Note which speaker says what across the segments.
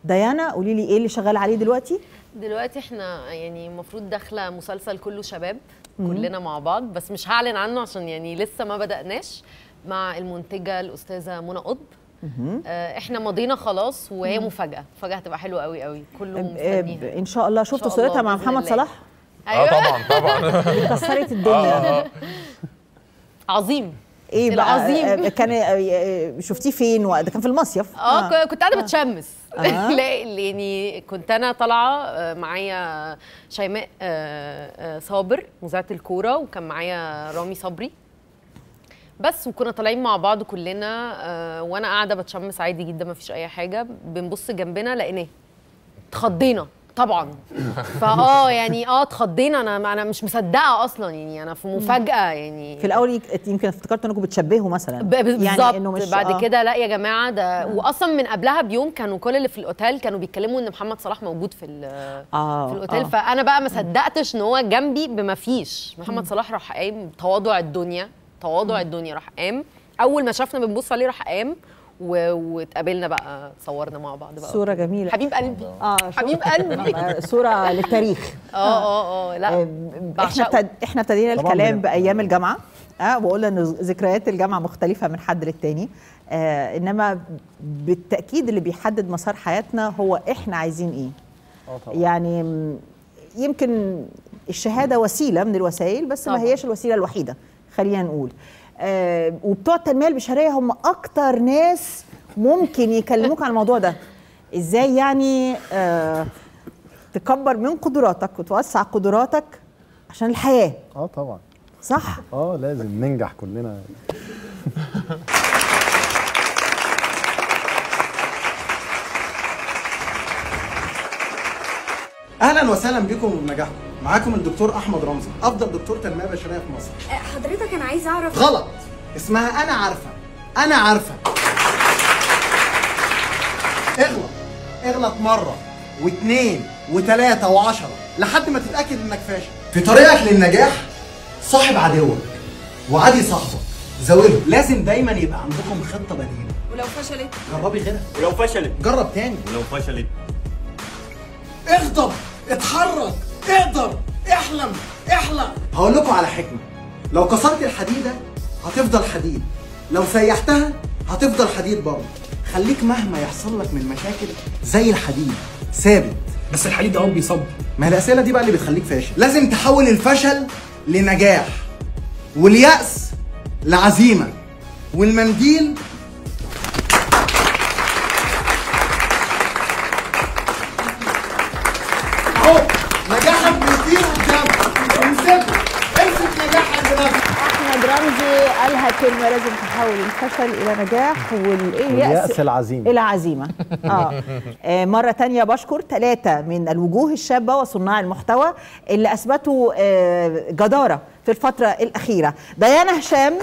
Speaker 1: ديانا قولي لي ايه اللي شغال عليه دلوقتي
Speaker 2: دلوقتي احنا يعني المفروض داخله مسلسل كله شباب كلنا مع بعض بس مش هعلن عنه عشان يعني لسه ما بدأناش مع المنتجه الاستاذه منى قطب آه، احنا مضينا خلاص وهي مفاجاه مفاجاه هتبقى حلوه قوي قوي كله
Speaker 1: آه،
Speaker 2: مستنيها
Speaker 1: ان شاء الله شفتوا
Speaker 2: شاء الله
Speaker 1: صورتها مع
Speaker 2: بإذن
Speaker 1: محمد
Speaker 2: الله.
Speaker 1: صلاح
Speaker 3: اه طبعا طبعا
Speaker 1: كسرت الدنيا
Speaker 3: آه.
Speaker 2: عظيم
Speaker 1: ايه بقى
Speaker 2: العظيم.
Speaker 1: آه، كان آه، شفتيه فين وقت- ده كان في المصيف
Speaker 2: اه ك- كنت قاعده بتشمس
Speaker 1: آه.
Speaker 2: لا يعني كنت انا طالعه آه، معايا شيماء آه، آه، صابر مذيعه الكوره وكان معايا رامي صبري بس وكنا طالعين مع بعض كلنا آه، وانا قاعده بتشمس عادي جدا ما فيش اي حاجه بنبص جنبنا لقيناه اتخضينا طبعا فاه يعني اه اتخضينا انا انا مش مصدقه اصلا يعني انا في مفاجاه يعني
Speaker 1: في الاول يك- يمكن افتكرت انكم بتشبهوا مثلا
Speaker 2: ب- ب- بالظبط
Speaker 1: يعني إنه مش-
Speaker 2: بعد
Speaker 1: آه.
Speaker 2: كده لا يا جماعه ده واصلا من قبلها بيوم كانوا كل اللي في الاوتيل كانوا بيتكلموا ان محمد صلاح موجود في ال-
Speaker 1: آه،
Speaker 2: في الاوتيل
Speaker 1: آه.
Speaker 2: فانا بقى ما صدقتش ان هو جنبي بما فيش محمد صلاح راح قايم تواضع الدنيا تواضع الدنيا راح قام اول ما شافنا بنبص عليه راح قام و- واتقابلنا بقى صورنا مع بعض بقى
Speaker 1: صوره جميله
Speaker 2: حبيب قلبي
Speaker 1: اه
Speaker 2: حبيب قلبي
Speaker 1: آه، صوره للتاريخ
Speaker 2: اه اه اه لا
Speaker 1: احنا
Speaker 2: بعشقه.
Speaker 1: ابتد... احنا ابتدينا
Speaker 4: طبعاً
Speaker 1: الكلام
Speaker 4: بن-
Speaker 1: بايام الجامعه اه وقلنا ان ذكريات الجامعه مختلفه من حد للتاني آه انما بالتاكيد اللي بيحدد مسار حياتنا هو احنا عايزين ايه
Speaker 4: اه طبعا
Speaker 1: يعني م، يمكن الشهاده وسيله من الوسائل بس ما
Speaker 2: طبعاً.
Speaker 1: هياش الوسيله الوحيده خلينا نقول آه وبتوع التنميه البشريه هم اكتر ناس ممكن يكلموك عن الموضوع ده ازاي يعني آه تكبر من قدراتك وتوسع قدراتك عشان الحياه
Speaker 4: اه طبعا
Speaker 1: صح
Speaker 4: اه لازم ننجح كلنا
Speaker 5: اهلا وسهلا بكم وبنجاحكم معاكم الدكتور احمد رمزي افضل دكتور تنميه بشريه في مصر
Speaker 6: حضرتك انا عايزه اعرف
Speaker 5: غلط اسمها انا عارفه انا عارفه اغلط اغلط مره واثنين وثلاثه وعشرة لحد ما تتاكد انك فاشل في طريقك للنجاح صاحب عدوك وعادي صاحبك زاوله لازم دايما يبقى عندكم خطه بديله
Speaker 6: ولو فشلت
Speaker 5: جربي غيرها
Speaker 7: ولو فشلت
Speaker 5: جرب تاني
Speaker 7: ولو فشلت
Speaker 5: اغضب اتحرك اقدر احلم احلم هقول لكم على حكمه لو كسرت الحديده هتفضل حديد لو سيحتها هتفضل حديد برضه خليك مهما يحصل لك من مشاكل زي الحديد ثابت
Speaker 7: بس الحديد ده بيصب
Speaker 5: ما هي الاسئله دي بقى اللي بتخليك فاشل لازم تحول الفشل لنجاح واليأس لعزيمه والمنديل اهو نجاحك بيطير قدامك امسكه امسك نجاحك بنفسك
Speaker 1: احمد رمزي قالها كلمه لازم تحول الفشل الى نجاح والايه
Speaker 4: واليأس العزيمة.
Speaker 1: الى عزيمه اه آه، مره تانية بشكر ثلاثه من الوجوه الشابه وصناع المحتوى اللي اثبتوا آه، جداره في الفتره الاخيره ديانا هشام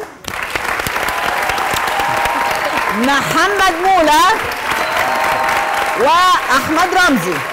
Speaker 1: محمد مولا واحمد رمزي